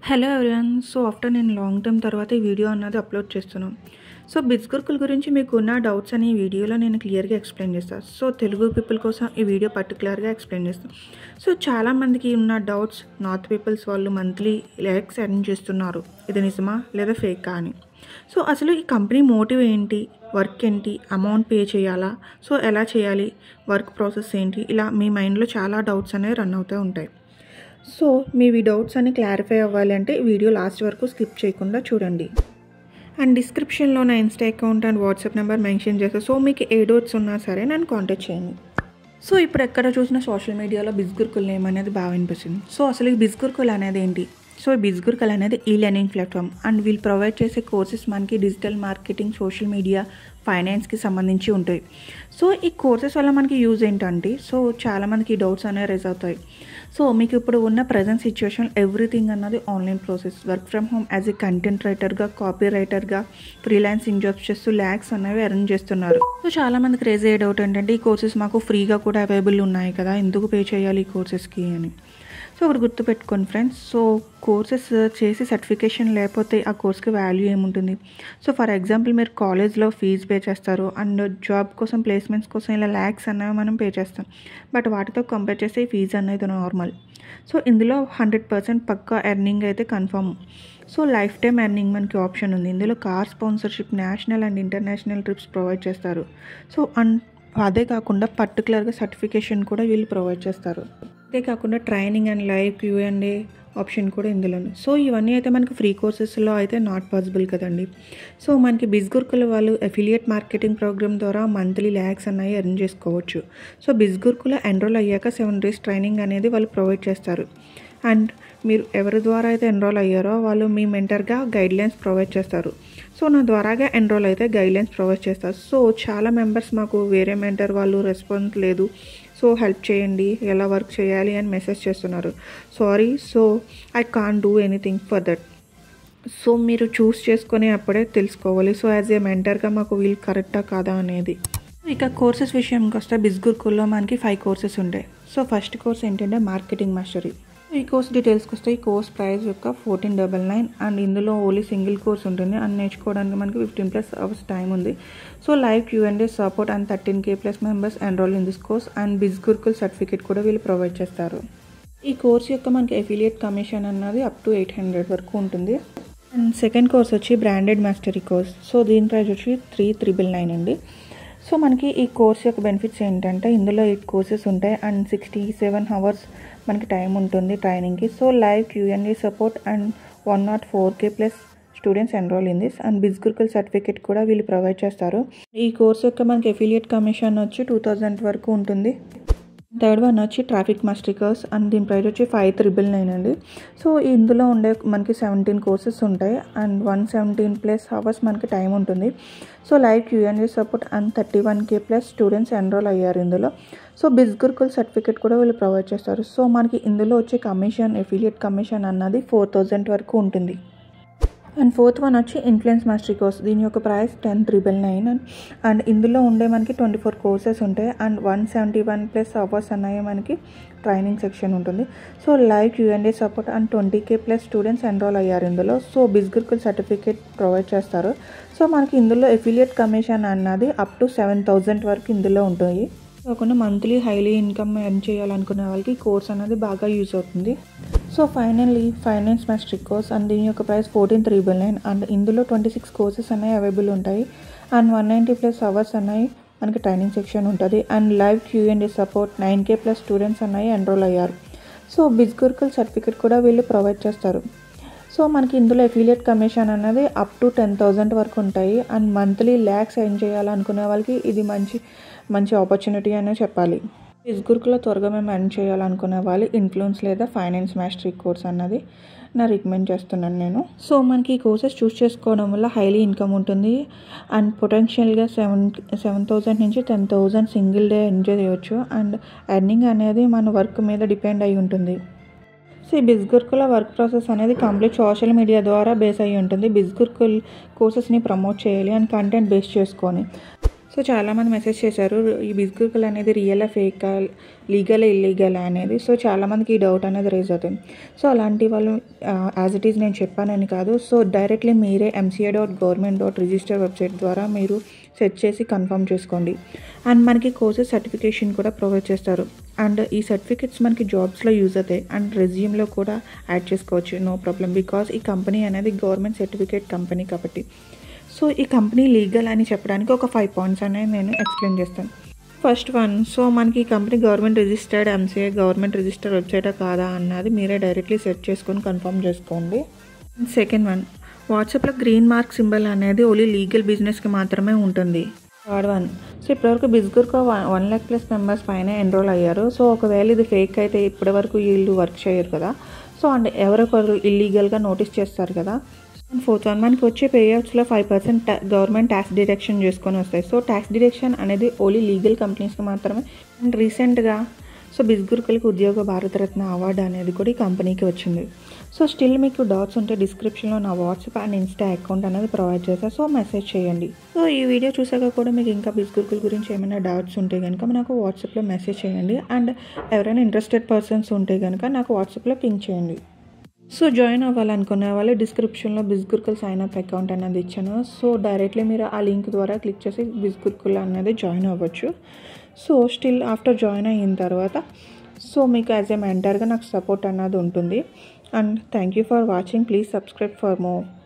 hello everyone so after నేను long time తర్వాత ఈ వీడియో అన్నది అప్లోడ్ చేస్తున్నాను సో బిట్స్ గురుకుల్ గురించి మీకు ఉన్న డౌట్స్ అని ఈ వీడియోలో నేను క్లియర్గా ఎక్స్ప్లెయిన్ చేస్తాను సో తెలుగు పీపుల్ కోసం ఈ వీడియో పర్టికులర్గా ఎక్స్ప్లెయిన్ చేస్తాను సో చాలామందికి ఉన్న డౌట్స్ నార్త్ పీపుల్స్ వాళ్ళు మంత్లీ ల్యాక్స్ ఎర్న్ చేస్తున్నారు ఇది నిజమా లేదా ఫేక్ అని సో అసలు ఈ కంపెనీ మోటివ్ ఏంటి వర్క్ ఏంటి అమౌంట్ పే చేయాలా సో ఎలా చేయాలి వర్క్ ప్రాసెస్ ఏంటి ఇలా మీ మైండ్లో చాలా డౌట్స్ అనేవి రన్ అవుతూ ఉంటాయి సో మీవి డౌట్స్ అన్ని క్లారిఫై అవ్వాలి అంటే వీడియో లాస్ట్ వరకు స్కిప్ చేయకుండా చూడండి అండ్ డిస్క్రిప్షన్లో నా insta account and WhatsApp number mention చేస్తాను సో మీకు ఏ డౌట్స్ ఉన్నా సరే నన్ను కాంటాక్ట్ చేయండి సో ఇప్పుడు ఎక్కడ చూసిన సోషల్ మీడియాలో బిస్గుర్కుల్ నేమ్ అనేది బాగా వినిపిస్తుంది సో అసలు ఈ బిస్గుర్కుల్ అనేది ఏంటి సో ఈ బిస్గుర్కుల్ అనేది ఈ లెర్నింగ్ ప్లాట్ఫామ్ అండ్ వీళ్ళు ప్రొవైడ్ చేసే కోర్సెస్ మనకి డిజిటల్ మార్కెటింగ్ సోషల్ మీడియా ఫైనాన్స్కి సంబంధించి ఉంటాయి సో ఈ కోర్సెస్ వల్ల మనకి యూజ్ ఏంటంటే సో చాలామందికి డౌట్స్ అనేవి రైజ్ అవుతాయి సో మీకు ఇప్పుడు ఉన్న ప్రజెంట్ సిచ్యువేషన్ ఎవ్రీథింగ్ అన్నది online process work from home as a content రైటర్గా కాపీ రైటర్గా ఫ్రీలాన్సింగ్ జాబ్స్ చేస్తూ ల్యాక్స్ అనేవి ఎర్న్ చేస్తున్నారు సో చాలామందికి రేజ్ అయ్యే డౌట్ ఏంటంటే ఈ కోర్సెస్ మాకు ఫ్రీగా కూడా అవైలబుల్ ఉన్నాయి కదా ఎందుకు పే చేయాలి ఈ కోర్సెస్కి అని సో ఒకటి గుర్తుపెట్టుకోండి ఫ్రెండ్స్ సో కోర్సెస్ చేసి సర్టిఫికేషన్ లేకపోతే ఆ కోర్స్కి వాల్యూ ఏముంటుంది సో ఫర్ ఎగ్జాంపుల్ మీరు కాలేజ్లో ఫీజు పే చేస్తారు అండ్ జాబ్ కోసం ప్లేస్మెంట్స్ కోసం ఇలా ల్యాక్స్ అనేవి మనం పే చేస్తాం బట్ వాటితో కంపేర్ చేస్తే ఈ ఫీజు అనేది నార్మల్ సో ఇందులో హండ్రెడ్ పర్సెంట్ పక్కా ఎర్నింగ్ అయితే confirm so life time earning మనకి ఆప్షన్ ఉంది ఇందులో car sponsorship national and international trips provide చేస్తారు సో అండ్ అదే కాకుండా పర్టికులర్గా సర్టిఫికేషన్ కూడా వీళ్ళు ప్రొవైడ్ చేస్తారు అదే కాకుండా training and live Q and option కూడా ఇందులో ఉంది సో ఇవన్నీ అయితే మనకి ఫ్రీ కోర్సెస్లో అయితే నాట్ పాసిబుల్ కదండి సో మనకి బిస్గుర్కుల వాళ్ళు అఫిలియేట్ మార్కెటింగ్ ప్రోగ్రామ్ ద్వారా మంత్లీ ల్యాక్స్ అన్నవి ఎర్న్ చేసుకోవచ్చు సో బిస్గుర్కుల ఎన్రోల్ అయ్యాక సెవెన్ డేస్ ట్రైనింగ్ అనేది వాళ్ళు ప్రొవైడ్ చేస్తారు అండ్ మీరు ఎవరి ద్వారా అయితే ఎన్రోల్ అయ్యారో వాళ్ళు మీ మెంటర్గా గైడ్లైన్స్ ప్రొవైడ్ చేస్తారు సో నా ద్వారాగా ఎన్రోల్ అయితే గైడ్లైన్స్ ప్రొవైడ్ చేస్తారు సో చాలా మెంబర్స్ మాకు వేరే మెంటర్ వాళ్ళు రెస్పాన్స్ లేదు సో హెల్ప్ చేయండి ఎలా వర్క్ చేయాలి అని మెసేజ్ చేస్తున్నారు sorry so I can't do anything for that so మీరు చూస్ చేసుకొని అప్పుడే తెలుసుకోవాలి సో యాజ్ ఏ మెంటర్గా మాకు వీళ్ళు కరెక్టా కాదా అనేది ఇక కోర్సెస్ విషయంకి వస్తే బిస్గుర్కుల్లో మనకి ఫైవ్ కోర్సెస్ ఉంటాయి సో ఫస్ట్ కోర్స్ ఏంటంటే మార్కెటింగ్ మాస్టరీ ఈ కోర్స్ డీటెయిల్స్కి వస్తే ఈ కోర్స్ ప్రైస్ యొక్క ఫోర్టీన్ డబల్ నైన్ అండ్ ఇందులో ఓన్లీ సింగిల్ కోర్స్ ఉంటుంది అండ్ నేర్చుకోవడానికి మనకి ఫిఫ్టీన్ ప్లస్ అవర్స్ టైం ఉంది so live Q and support and thirteen K plus members enroll in this course and Bizgurukul certificate కూడా వీళ్ళు ప్రొవైడ్ చేస్తారు ఈ కోర్స్ యొక్క మనకి అఫిలియేట్ కమిషన్ అన్నది అప్ టు ఎయిట్ హండ్రెడ్ వరకు ఉంటుంది అండ్ సెకండ్ కోర్స్ వచ్చి బ్రాండెడ్ మాస్టరీ కోర్స్ సో దీని ప్రైస్ వచ్చి త్రీ త్రిబుల్ నైన్ అండి సో మనకి ఈ కోర్స్ యొక్క బెనిఫిట్స్ ఏంటంటే ఇందులో ఎయిట్ కోర్సెస్ ఉంటాయి అండ్ సిక్స్టీ సెవెన్ అవర్స్ మనకి టైం ఉంటుంది ట్రైనింగ్కి so live Q and A support and one naught four K plus students enroll in this and Bizgurukul certificate కూడా వీళ్ళు ప్రొవైడ్ చేస్తారు ఈ కోర్స్ యొక్క మనకి ఎఫిలియేట్ కమిషన్ వచ్చి టూ థౌజండ్ వరకు ఉంటుంది థర్డ్ వన్ వచ్చి ట్రాఫిక్ మాస్టర్ కోర్స్ అండ్ దీని ప్రైస్ వచ్చి ఫైవ్ త్రిబుల్ నైన్ అండి సో ఇందులో ఉండే మనకి సెవెంటీన్ కోర్సెస్ ఉంటాయి and one seventeen plus hours మనకి టైం ఉంటుంది so live Q and A support and thirty one K plus students enroll అయ్యారు ఇందులో సో బిస్గుర్కుల్ సర్టిఫికేట్ కూడా వీళ్ళు ప్రొవైడ్ చేస్తారు సో మనకి ఇందులో వచ్చే కమిషన్ ఎఫిలియేట్ కమిషన్ అన్నది ఫోర్ థౌజండ్ వరకు ఉంటుంది అండ్ ఫోర్త్ వన్ వచ్చి ఇన్ఫ్లుయెన్స్ మాస్టరీ కోర్స్ దీని యొక్క price ten triple nine and ఇందులో ఉండే మనకి ట్వంటీ ఫోర్ కోర్సెస్ ఉంటాయి and one seventy one plus hours అన్నాయి మనకి ట్రైనింగ్ సెక్షన్ ఉంటుంది so live Q and A support and twenty K plus students enroll అయ్యారు ఇందులో సో బిస్గుర్కుల్ సర్టిఫికేట్ ప్రొవైడ్ చేస్తారు సో మనకి ఇందులో ఎఫిలియేట్ కమిషన్ అన్నది అప్ టు సెవెన్ థౌజండ్ వరకు ఇందులో ఉంటుంది కాకుండా మంత్లీ హైలీ ఇన్కమ్ ఎర్న్ చేయాలనుకునే వాళ్ళకి కోర్స్ అనేది బాగా యూజ్ అవుతుంది so finally finance mastery course and దీని యొక్క price fourteen triple nine and ఇందులో ట్వంటీ సిక్స్ కోర్సెస్ అనేవి అవైలబుల్ ఉంటాయి and one ninety plus hours అనేవి మనకి ట్రైనింగ్ సెక్షన్ ఉంటుంది and live Q and A support nine K plus students అనేవి ఎన్రోల్ అయ్యారు సో బిస్గుర్కుల్ సర్టిఫికేట్ కూడా వీళ్ళు ప్రొవైడ్ చేస్తారు సో మనకి ఇందులో ఎఫిలియేట్ కమిషన్ అనేది అప్ టు టెన్ థౌజండ్ వరకు ఉంటాయి అండ్ మంత్లీ ల్యాక్స్ ఎర్న్ చేయాలనుకునే వాళ్ళకి ఇది మంచి మంచి ఆపర్చునిటీ అనే చెప్పాలి బిస్గుర్కులో త్వరగా మేము ఎర్న్ చేయాలనుకునే వాళ్ళు ఇన్ఫ్లుయెన్స్ లేదా ఫైనాన్స్ మాస్టరీ కోర్స్ అన్నది నా రికమెండ్ చేస్తున్నాను నేను సో మనకి ఈ కోర్సెస్ చూస్ చేసుకోవడం వల్ల హైలీ ఇన్కమ్ ఉంటుంది అండ్ పొటెన్షియల్గా సెవెన్ సెవెన్ థౌజండ్ నుంచి ten thousand single day enjoy చేయొచ్చు అండ్ ఎర్నింగ్ అనేది మన వర్క్ మీద డిపెండ్ అయి ఉంటుంది సో ఈ బిస్గుర్కుల వర్క్ ప్రాసెస్ అనేది కంప్లీట్ సోషల్ మీడియా ద్వారా బేస్ అయ్యి ఉంటుంది బిస్గుర్కుల్ కోర్సెస్ని ప్రమోట్ చేయాలి అండ్ కంటెంట్ బేస్ చేసుకొని సో చాలామంది మెసేజ్ చేశారు ఈ బిస్గురుకుల్ అనేది రియల్ ఫేక్ లీగల్ ఇల్లీగల్ అనేది సో చాలామందికి ఈ డౌట్ అనేది రేజ్ అవుతుంది సో అలాంటి వాళ్ళు యాజ్ ఇట్ ఈజ్ నేను చెప్పానని కాదు సో డైరెక్ట్లీ మీరే MCA dot government dot register website ద్వారా మీరు సెర్చ్ చేసి కన్ఫర్మ్ చేసుకోండి అండ్ మనకి కోర్సెస్ సర్టిఫికేషన్ కూడా ప్రొవైడ్ చేస్తారు అండ్ ఈ సర్టిఫికేట్స్ మనకి జాబ్స్లో యూజ్ అవుతాయి అండ్ రెజ్యూమ్లో కూడా యాడ్ చేసుకోవచ్చు నో ప్రాబ్లం బికాస్ ఈ కంపెనీ అనేది గవర్నమెంట్ సర్టిఫికేట్ కంపెనీ కాబట్టి సో ఈ కంపెనీ లీగల్ అని చెప్పడానికి ఒక ఫైవ్ పాయింట్స్ అనేది నేను ఎక్స్ప్లెయిన్ చేస్తాను ఫస్ట్ వన్ సో మనకి ఈ company government registered MCA government registered వెబ్సైటా కాదా అన్నది మీరే డైరెక్ట్లీ సెర్చ్ చేసుకొని కన్ఫర్మ్ చేసుకోండి సెకండ్ వన్ వాట్సాప్లో గ్రీన్ మార్క్ సింబల్ అనేది ఓన్లీ లీగల్ బిజినెస్కి మాత్రమే ఉంటుంది థర్డ్ వన్ సో ఇప్పటివరకు బిస్గుర్కో one one lakh plus members పైన ఎన్రోల్ అయ్యారు సో ఒకవేళ ఇది ఫేక్ అయితే ఇప్పటివరకు వీళ్ళు వర్క్ చేయరు కదా సో అండ్ ఎవరొకరు ఇల్లీగల్గా నోటీస్ చేస్తారు కదా ఫోర్త్ వన్ మనకి వచ్చే పేఅవుట్స్లో five percent government tax deduction చేసుకొని వస్తాయి సో ట్యాక్స్ డిడక్షన్ అనేది ఓన్లీ లీగల్ కంపెనీస్కి మాత్రమే అండ్ రీసెంట్గా సో బిస్గురుకులకి ఉద్యోగ భారతరత్న అవార్డు అనేది కూడా ఈ కంపెనీకి వచ్చింది సో స్టిల్ మీకు డౌట్స్ ఉంటే డిస్క్రిప్షన్లో నా వాట్సాప్ అండ్ ఇన్స్టా అకౌంట్ అనేది ప్రొవైడ్ చేస్తాను సో మెసేజ్ చేయండి సో ఈ వీడియో చూసాక కూడా మీకు ఇంకా బిస్గురుకుల గురించి ఏమైనా డౌట్స్ ఉంటే కనుక నాకు వాట్సాప్లో మెసేజ్ చేయండి అండ్ ఎవరైనా ఇంట్రెస్టెడ్ పర్సన్స్ ఉంటే కనుక నాకు వాట్సాప్లో పింక్ చేయండి సో జాయిన్ అవ్వాలనుకునే వాళ్ళు డిస్క్రిప్షన్లో బిస్గుర్కుల్ సైన్ అప్ అకౌంట్ అనేది ఇచ్చాను సో డైరెక్ట్లీ మీరు ఆ లింక్ ద్వారా క్లిక్ చేసి బిస్గుర్కుల్ అనేది జాయిన్ అవ్వచ్చు సో స్టిల్ ఆఫ్టర్ జాయిన్ అయిన తర్వాత సో మీకు యాజ్ ఏ మెంటర్గా నాకు సపోర్ట్ అన్నది ఉంటుంది and thank you for watching please subscribe for more